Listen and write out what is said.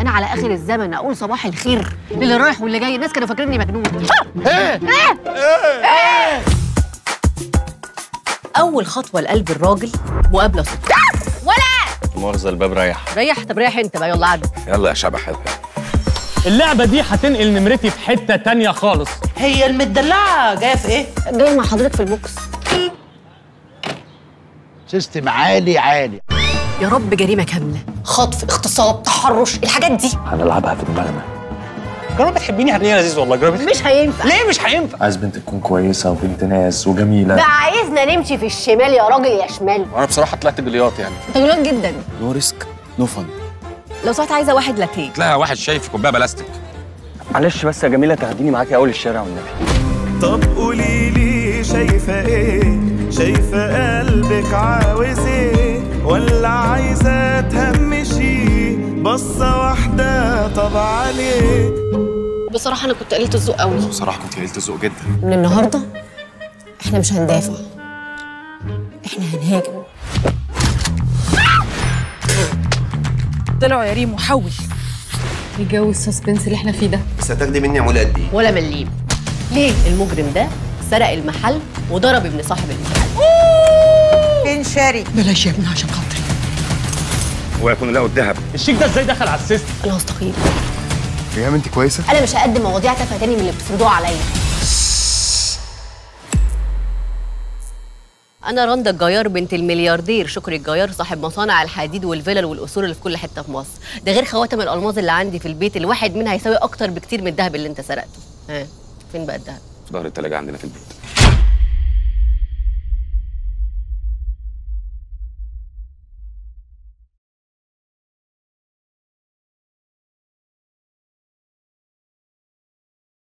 انا على اخر الزمن اقول صباح الخير للي رايح واللي جاي الناس كانوا فاكريني مجنون اول خطوه لقلب الراجل مقابله صدفه ولا مؤاخذة الباب رايح ريح طب ريح انت بقى يلا عدي يلا يا شبح يلا. اللعبة دي هتنقل نمرتي في حتة تانية خالص هي المدلعه جايه في ايه جاي مع حضرتك في البوكس سيستم عالي عالي يا رب جريمه كامله خطف اغتصاب تحرش الحاجات دي هنلعبها في دماغنا جربي تحبيني هتلاقيني لذيذ والله جربي مش هينفع ليه مش هينفع عايز بنت تكون كويسة وبنت ناس وجميلة بقى عايزنا نمشي في الشمال يا راجل يا شمال وانا بصراحة طلعت جلياط يعني انت غلط جدا نو ريسك نو فن لو سمحت عايزه واحد لاتيه تلاقي واحد شايف كوباية بلاستيك معلش بس يا جميلة تاخديني معاكي أول الشارع والنبي طب قولي لي شايفة ايه شايفة قلبك عاوز ايه ولا عايزة تهمشي بصة واحدة طب عليه بصراحه انا كنت قليله الذوق قوي بصراحة كنت قليلة الذوق جدا من النهارده احنا مش هندافع احنا هنهاجم طلعوا يا ريم وحول الجو السسبنس اللي احنا فيه ده بس هتاخدي مني عمولة قد ايه؟ ولا مليم ليه المجرم ده سرق المحل وضرب ابن صاحب المحل فين شاري بلاش يا ابني عشان خاطري ويكون له الذهب الشيك ده ازاي دخل على السيستم انا هستقيل ريهام انت كويسة؟ انا مش هقدم مواضيع تافهه تاني من اللي بتفرضوها عليا انا رندا الجيار بنت الملياردير شكري الجيار صاحب مصانع الحديد والفلل والقصور اللي في كل حته في مصر ده غير خواتم الالماظ اللي عندي في البيت الواحد منها هيساوي اكتر بكتير من الذهب اللي انت سرقته ها فين بقى الذهب ظهر التلاجة عندنا في البيت